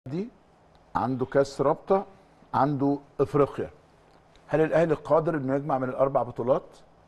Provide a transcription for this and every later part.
دي عنده كاس رابطه عنده افريقيا هل الاهلي قادر انه يجمع من الاربع بطولات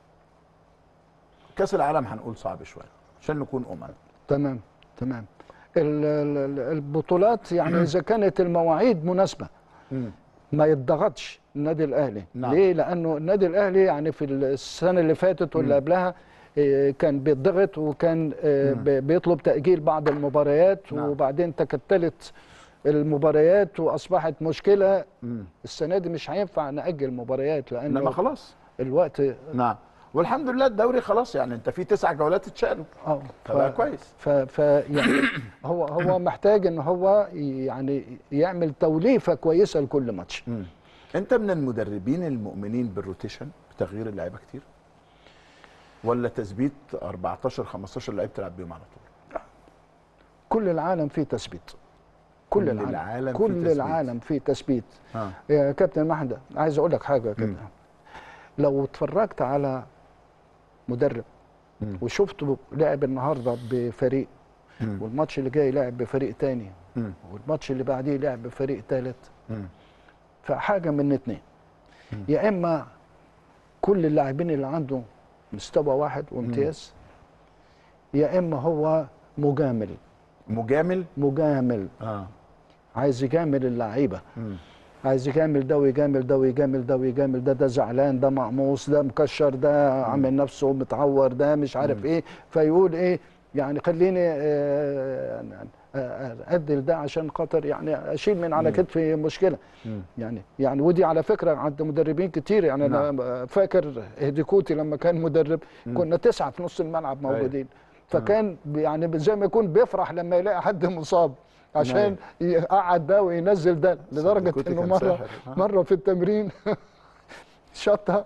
كاس العالم هنقول صعب شويه عشان نكون امنا تمام تمام ال- ال- ال- البطولات يعني اذا كانت المواعيد مناسبه ما يتضغطش النادي الاهلي نعم. ليه لانه النادي الاهلي يعني في السنه اللي فاتت واللي قبلها إيه، كان بيتضغط وكان آه، بي- بيطلب تاجيل بعض المباريات نعم. وبعدين تكتلت المباريات واصبحت مشكله مم. السنه دي مش هينفع ناجل مباريات انما لانه خلاص الوقت نعم والحمد لله الدوري خلاص يعني انت في تسع جولات اتشالوا اه فبقى كويس ف, ف يعني هو هو محتاج ان هو يعني يعمل توليفه كويسه لكل ماتش مم. انت من المدربين المؤمنين بالروتيشن بتغيير اللعيبه كتير ولا تثبيت 14 15 لعيب تلعب بيهم على طول كل العالم فيه تثبيت كل, كل العالم, العالم فيه كل تثبيت. العالم فيه تثبيت ها يا كابتن محمد عايز اقول لك حاجه كده مم. لو اتفرجت على مدرب مم. وشفته لعب النهارده بفريق مم. والماتش اللي جاي لعب بفريق تاني مم. والماتش اللي بعديه لعب بفريق تالت مم. فحاجه من اتنين يا اما كل اللاعبين اللي عنده مستوى واحد وامتياز يا اما هو مجامل مجامل مجامل اه عايز يجامل اللعيبه مم. عايز يجامل ده ويجامل ده ويجامل ده ويجامل ده ده زعلان ده مقموص ده مكشر ده عامل نفسه متعور ده مش عارف ايه فيقول ايه يعني خليني آه، آه، ادي ده عشان خاطر يعني اشيل من على كتفي مشكله مم. يعني يعني ودي على فكره عند مدربين كتير يعني انا فاكر هديكوتي لما كان مدرب كنا تسعه في نص الملعب موجودين فكان يعني زي ما يكون بيفرح لما يلاقي حد مصاب عشان يقعد ده وينزل ده لدرجه هديكوتي انه كان مره ساحر. آه. مره في التمرين شطها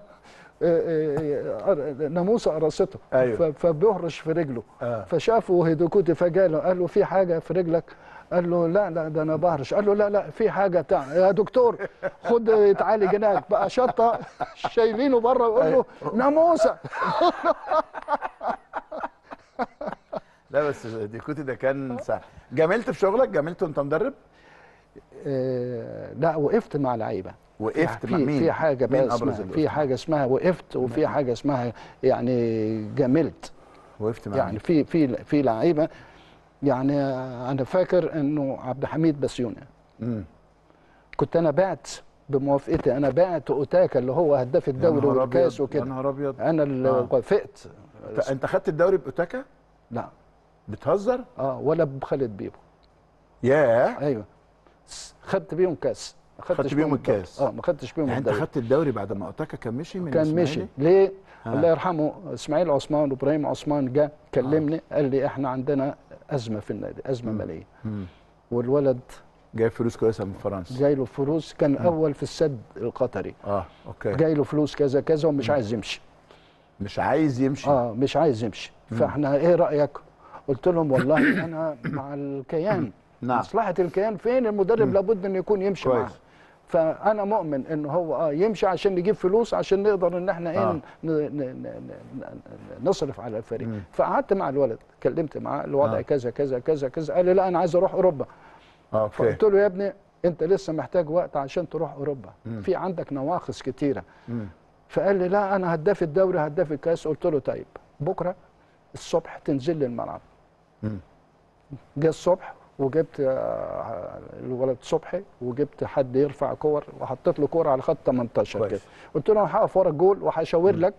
ناموسه قرصته أيوة. ف- فبيهرش في رجله آه. فشافه هيدوكوتي فجاله قال له في حاجه في رجلك قال له لا لا ده انا بهرش قال له لا لا في حاجه بتاع يا دكتور خد اتعالج هناك بقى شطه شايلينه بره ويقول له ناموسه لا بس ديكوتي ده كان سهل جاملت في شغلك جاملت وانت مدرب آه، لا وقفت مع لعيبه وقفت مع في مين في حاجه مين بقى ابرز اسمها اللي في وقفت حاجه اسمها وقفت وفي حاجه اسمها يعني جاملت معاه؟ وقفت مع يعني مين في في في لعيبه يعني انا فاكر انه عبد الحميد بسيوني مم. كنت انا بعت بموافقتي انا بعت اوتاكا اللي هو هداف يا الدوري نهار والكاس أبيض، يا وكده نهار ابيض انا اللي آه. وافقت أنت- انت خدت الدوري باوتاكا لا بتهزر اه ولا بخالد بيبو ياه ايوه س- خدت بيهم كاس ما خدت خدتش بيهم الدوري. الكاس. اه ما خدتش بيهم يعني انت الدوري خدت الدوري بعد ما اوتاكا كان مشي من كان الإسماعيلي؟ مشي ليه آه. الله يرحمه اسماعيل عثمان وابراهيم عثمان جه كلمني قال لي احنا عندنا ازمه في النادي ازمه ماليه مم. والولد جايب فلوس كويسه من فرنسا جاي له فلوس كان اول في السد القطري اه اوكي جاي له فلوس كذا كذا ومش عايز يمشي مش عايز يمشي اه مش عايز يمشي فاحنا ايه رايك قلت لهم والله انا مع الكيان نعم. مصلحه الكيان فين المدرب لابد انه يكون يمشي كويس. معاه فانا مؤمن ان هو اه يمشي عشان نجيب فلوس عشان نقدر ان احنا ايه آه. ن- ن- ن- ن- نصرف على الفريق فقعدت مع الولد كلمت معاه الوضع آه. كذا كذا كذا كذا قال لي لا انا عايز اروح اوروبا آه، اوكي فقلت له يا ابني انت لسه محتاج وقت عشان تروح اوروبا في عندك نواقص كتيره مم. فقال لي لا انا هداف الدوري هداف الكاس قلت له طيب بكره الصبح تنزل لي الملعب مم. جه الصبح وجبت آه، الولد صبحي وجبت حد يرفع كور وحطيت له كوره على خط 18 كويس. كده قلت له انا هقف ورا الجول وهشاور لك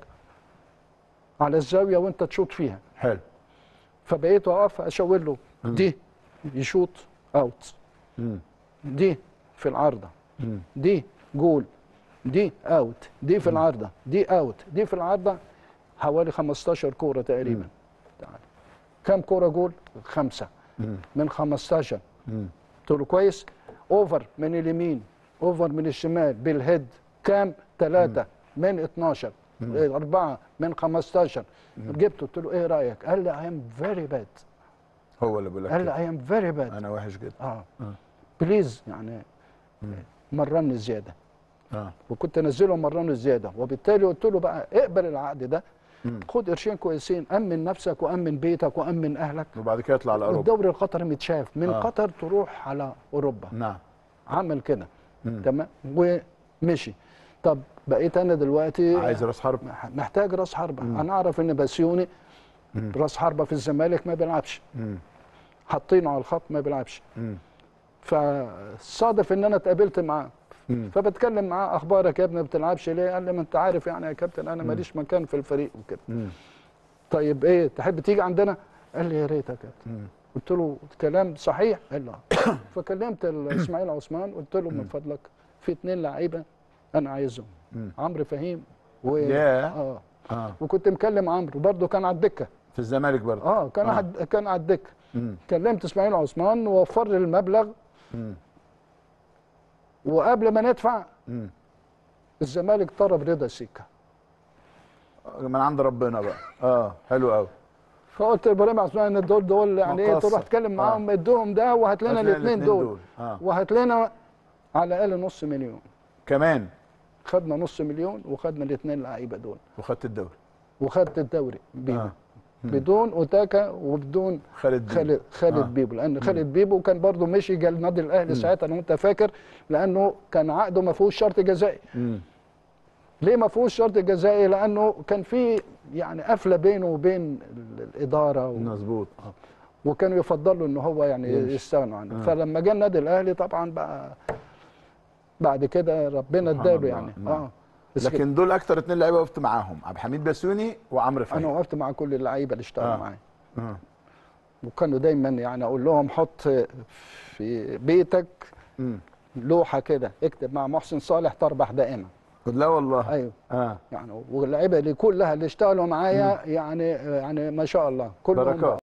على الزاويه وانت تشوط فيها حلو فبقيت اقف اشاور له دي يشوط اوت مم. دي في العارضه مم. دي جول دي اوت دي في العارضه دي اوت دي في العارضه حوالي 15 كوره تقريبا تعال كم كوره جول خمسه مم. من 15 مم. قلت له كويس اوفر من اليمين اوفر من الشمال بالهيد كام ثلاثة من 12 إيه، أربعة من 15 جبت قلت له إيه رأيك؟ قال لي I am very bad هو اللي بيقول لك قال لي كده. I am very bad انا وحش جدا اه بليز يعني مرني زيادة اه وكنت انزله مرنه زياده وبالتالي قلت له بقى اقبل العقد ده مم. خد قرشين كويسين امن نفسك وامن بيتك وامن اهلك وبعد كده يطلع لاوروبا الدوري القطري متشاف من آه. قطر تروح على اوروبا نعم عمل كده مم. تمام ومشي طب بقيت انا دلوقتي عايز راس حرب محتاج راس حربه مم. انا اعرف ان بسيوني مم. راس حربه في الزمالك ما بيلعبش مم. حاطينه على الخط ما بيلعبش مم. فصادف ان انا اتقابلت معاه مم. فبتكلم معاه اخبارك يا ابني ما بتلعبش ليه قال لي ما انت عارف يعني يا كابتن انا ماليش مكان في الفريق وكده مم. طيب ايه تحب تيجي عندنا قال لي يا ريت يا كابتن مم. قلت له كلام صحيح قال لي آه. فكلمت ال- اسماعيل عثمان قلت له من فضلك في اتنين لعيبه انا عايزهم مم. عمرو فهيم و ياه. اه اه وكنت مكلم عمرو برضه كان على الدكه في الزمالك برضه اه كان آه. آه. كان على الدكه مم. كلمت اسماعيل عثمان ووفر لي المبلغ مم. وقبل ما ندفع مم. الزمالك طلب رضا سيكا من عند ربنا بقى اه حلو قوي فقلت لابراهيم عثمان ان دول دول يعني ايه مقصر. تروح تتكلم آه. معاهم ادوهم ده وهات لنا هتلاقي الاثنين الاتنين دول, اه وهات لنا على الاقل نص مليون كمان خدنا نص مليون وخدنا الاثنين لعيبه دول وخدت الدوري وخدت الدوري بيبو آه. آه. مم. بدون اوتاكا وبدون خالد بيه. خالد خالد آه. آه. بيبو لان خالد بيبو كان برضه مشي جه النادي الاهلي ساعتها لو انت فاكر لانه كان عقده ما فيهوش شرط جزائي مم. ليه ما فيهوش شرط جزائي لانه كان في يعني قفله بينه وبين ال- الاداره و... مظبوط آه. وكانوا يفضلوا ان هو يعني يمشي. يستغنوا عنه آه. فلما جه النادي الاهلي طبعا بقى بعد كده ربنا سبحان اداله الله. يعني نعم. اه بس لكن دول اكتر اتنين لعيبه وقفت معاهم عبد الحميد بسيوني وعمرو انا فهمي وقفت مع كل اللعيبه اللي اشتغلوا آه. معايا آه. وكانوا دايما يعني اقول لهم حط في بيتك مم. لوحه كده اكتب مع محسن صالح تربح دائما لا والله ايوه اه يعني واللعيبه اللي كلها اللي اشتغلوا معايا يعني يعني ما شاء الله كلهم بركات